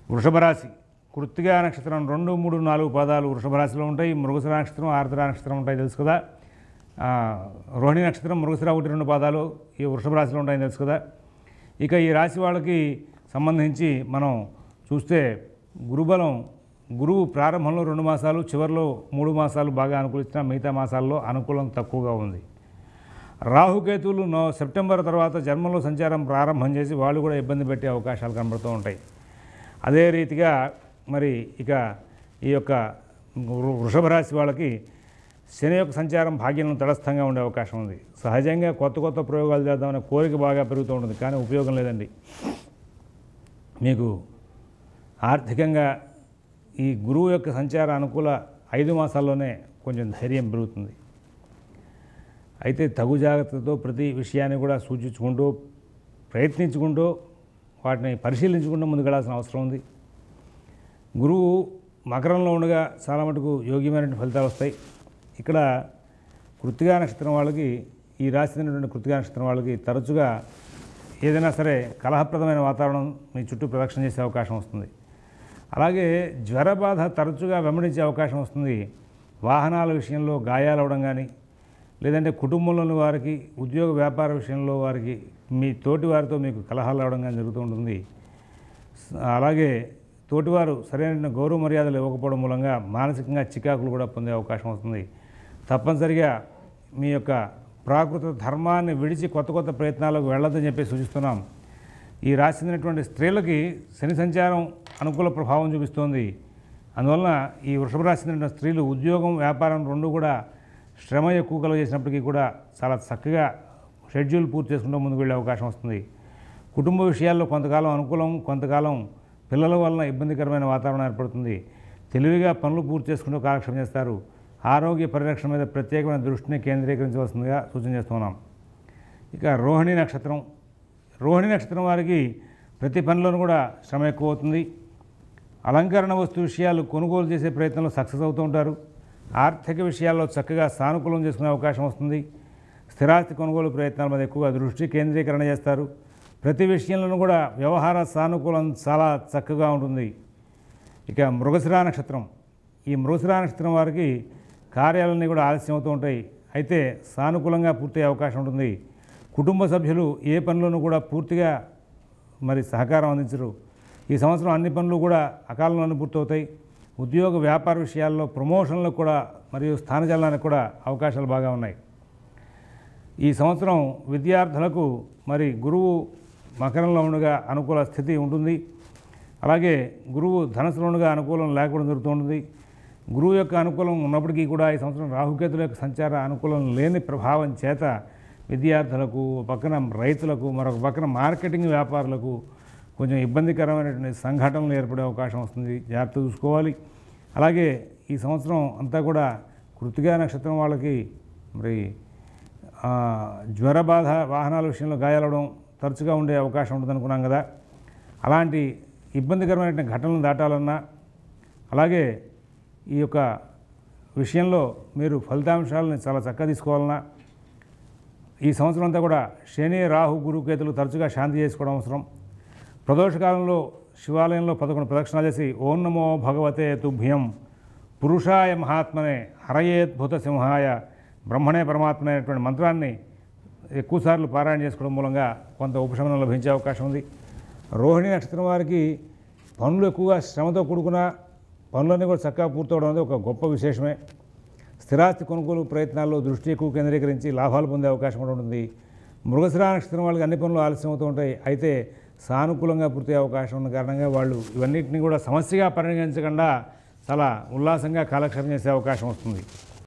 వృషభ రాశి కృత్తిగా నక్షత్రం రెండు మూడు నాలుగు పాదాలు వృషభ రాశిలో ఉంటాయి మృగశిర నక్షత్రం ఆర్ద్ర నక్షత్రం ఉంటాయి తెలుసు కదా ఆ, రోహిణి నక్షత్రం మృగశిర ఒకటి రెండు పాదాలు ఈ వృషభ రాశిలో ఉంటాయని తెలుసు కదా ఇక ఈ రాశి వాళ్ళకి సంబంధించి మనం చూస్తే గురుబలం గురువు ప్రారంభంలో రెండు మాసాలు చివరిలో మూడు మాసాలు బాగా అనుకూలించిన మిగతా మాసాల్లో అనుకూలం తక్కువగా ఉంది రాహుకేతువులు నో సెప్టెంబర్ తర్వాత జన్మంలో సంచారం ప్రారంభం చేసి వాళ్ళు కూడా ఇబ్బంది పెట్టే అవకాశాలు కనబడుతూ ఉంటాయి అదే రీతిగా మరి ఇక ఈ యొక్క వృ- వృషభ రాశి వాళ్ళకి శని యొక్క సంచారం భాగ్యంలో తటస్థంగా ఉండే అవకాశం ఉంది సహజంగా కొత్త కొత్త ప్రయోగాలు చేద్దామనే కోరిక బాగా పెరుగుతూ ఉంటుంది కానీ ఉపయోగం లేదండి మీకు ఆర్థికంగా ఈ గురువు యొక్క సంచార అనుకూల ఐదు మాసాల్లోనే కొంచెం ధైర్యం పెరుగుతుంది అయితే తగు జాగ్రత్తతో ప్రతి విషయాన్ని కూడా సూచించుకుంటూ ప్రయత్నించుకుంటూ వాటిని పరిశీలించుకుంటూ ముందుకెళ్లాల్సిన అవసరం ఉంది గురువు మకరంలో ఉండగా చాలా మటుకు యోగ్యమైన ఫలితాలు వస్తాయి ఇక్కడ కృత్తిగా నక్షత్రం వాళ్ళకి ఈ రాశి చెందినటువంటి కృత్తిగా నక్షత్రం వాళ్ళకి తరచుగా ఏదైనా సరే కలహప్రదమైన వాతావరణం మీ చుట్టూ ప్రదక్షిణ చేసే అవకాశం వస్తుంది అలాగే జ్వర బాధ తరచుగా వెంబడించే అవకాశం వస్తుంది వాహనాల విషయంలో గాయాలు అవడం కానీ లేదంటే కుటుంబంలోని వారికి ఉద్యోగ వ్యాపార విషయంలో వారికి మీ తోటి వారితో మీకు కలహాలు అవడం కానీ జరుగుతూ ఉంటుంది స- అలాగే తోటివారు సరైన గౌరవ మర్యాదలు ఇవ్వకపోవడం మూలంగా మానసికంగా చికాకులు కూడా పొందే అవకాశం వస్తుంది తప్పనిసరిగా మీ యొక్క ప్రాకృత ధర్మాన్ని విడిచి కొత్త కొత్త ప్రయత్నాలకు వెళ్ళొద్దని చెప్పి సూచిస్తున్నాం ఈ రాశి చెందినటువంటి స్త్రీలకి శని సంచారం అనుకూల ప్రభావం చూపిస్తోంది అందువలన ఈ వృషభ రాశి చెందిన స్త్రీలు ఉద్యోగం వ్యాపారం రెండు కూడా శ్రమ ఎక్కువ కలుగ చేసినప్పటికీ కూడా చాలా చక్కగా షెడ్యూల్ పూర్తి చేసుకుంటూ ముందుకు వెళ్ళే అవకాశం వస్తుంది కుటుంబ విషయాల్లో కొంతకాలం అనుకూలం కొంతకాలం పిల్లల వలన ఇబ్బందికరమైన వాతావరణం ఏర్పడుతుంది తెలివిగా పనులు పూర్తి చేసుకుంటూ కాలక్షేపం చేస్తారు ఆరోగ్య పరిరక్షణ మీద ప్రత్యేకమైన దృష్టిని కేంద్రీకరించవలసిందిగా సూచన చేస్తున్నాం ఇక రోహిణి నక్షత్రం రోహిణి నక్షత్రం వారికి ప్రతి పనిలోనూ కూడా శ్రమ ఎక్కువ అవుతుంది అలంకరణ వస్తు విషయాలు కొనుగోలు చేసే ప్రయత్నంలో సక్సెస్ అవుతూ ఉంటారు ఆర్థిక విషయాల్లో చక్కగా సానుకూలం చేసుకునే అవకాశం వస్తుంది స్థిరాస్తి కొనుగోలు ప్రయత్నాల మీద ఎక్కువగా దృష్టి కేంద్రీకరణ చేస్తారు ప్రతి విషయంలోనూ కూడా వ్యవహార సానుకూలం చాలా చక్కగా ఉంటుంది ఇక మృగశిరా నక్షత్రం ఈ మృగశిరా నక్షత్రం వారికి కార్యాలన్నీ కూడా ఆలస్యం అవుతూ ఉంటాయి అయితే సానుకూలంగా పూర్తయ్యే అవకాశం ఉంటుంది కుటుంబ సభ్యులు ఏ పనిలోనూ కూడా పూర్తిగా మరి సహకారం అందించరు ఈ సంవత్సరం అన్ని పనులు కూడా అకాలంలోనే పూర్తవుతాయి ఉద్యోగ వ్యాపార విషయాల్లో ప్రమోషన్లకు కూడా మరియు స్థానచలనానికి కూడా అవకాశాలు బాగా ఉన్నాయి ఈ సంవత్సరం విద్యార్థులకు మరి గురువు మకరంలో ఉండగా అనుకూల స్థితి ఉంటుంది అలాగే గురువు ధనస్సులో ఉండగా అనుకూలం లేకపోవడం జరుగుతుంది గురువు యొక్క అనుకూలం ఉన్నప్పటికీ కూడా ఈ సంవత్సరం రాహుకేతుల యొక్క సంచార అనుకూలం లేని ప్రభావం చేత విద్యార్థులకు ఒక పక్కన రైతులకు మరొక పక్కన మార్కెటింగ్ వ్యాపారులకు కొంచెం ఇబ్బందికరమైనటువంటి సంఘటనలు ఏర్పడే అవకాశం వస్తుంది జాగ్రత్త చూసుకోవాలి అలాగే ఈ సంవత్సరం అంతా కూడా కృతిగా నక్షత్రం వాళ్ళకి మరి ఆ, జ్వర బాధ వాహనాల విషయంలో గాయాలవడం తరచుగా ఉండే అవకాశం ఉంటుంది అనుకున్నాం కదా అలాంటి ఇబ్బందికరమైన ఘటనలు దాటాలన్నా అలాగే ఈ యొక్క విషయంలో మీరు ఫలితాంశాలను చాలా చక్కగా తీసుకోవాలన్నా ఈ సంవత్సరం అంతా కూడా శని రాహు గురుకేతులు తరచుగా శాంతి చేసుకోవడం అవసరం ప్రదోషకాలంలో శివాలయంలో పదకొండు ప్రదక్షిణాలు చేసి ఓం నమో భగవతే తుభ్యం పురుషాయ మహాత్మనే హరయేద్భుత సింహాయ బ్రహ్మణే పరమాత్మనే అనేటువంటి మంత్రాన్ని ఎక్కువసార్లు పారాయణ చేసుకోవడం మూలంగా కొంత ఉపశమనం లభించే అవకాశం ఉంది రోహిణి నక్షత్రం వారికి పనులు ఎక్కువగా శ్రమతో కూడుకున్న పనులన్నీ కూడా చక్కగా పూర్తవడం అనేది ఒక గొప్ప విశేషమే స్థిరాస్తి కొనుగోలు ప్రయత్నాల్లో దృష్టి ఎక్కువ కేంద్రీకరించి లాభాలు పొందే అవకాశం కూడా ఉంటుంది మృగశిరా నక్షత్రం వాళ్ళకి అన్ని పనులు ఆలస్యం అవుతూ ఉంటాయి అయితే సానుకూలంగా పూర్తయ్యే అవకాశం ఉన్న కారణంగా వాళ్ళు ఇవన్నిటిని కూడా సమస్యగా పరిగణించకుండా చాలా ఉల్లాసంగా కాలక్షేపం చేసే అవకాశం వస్తుంది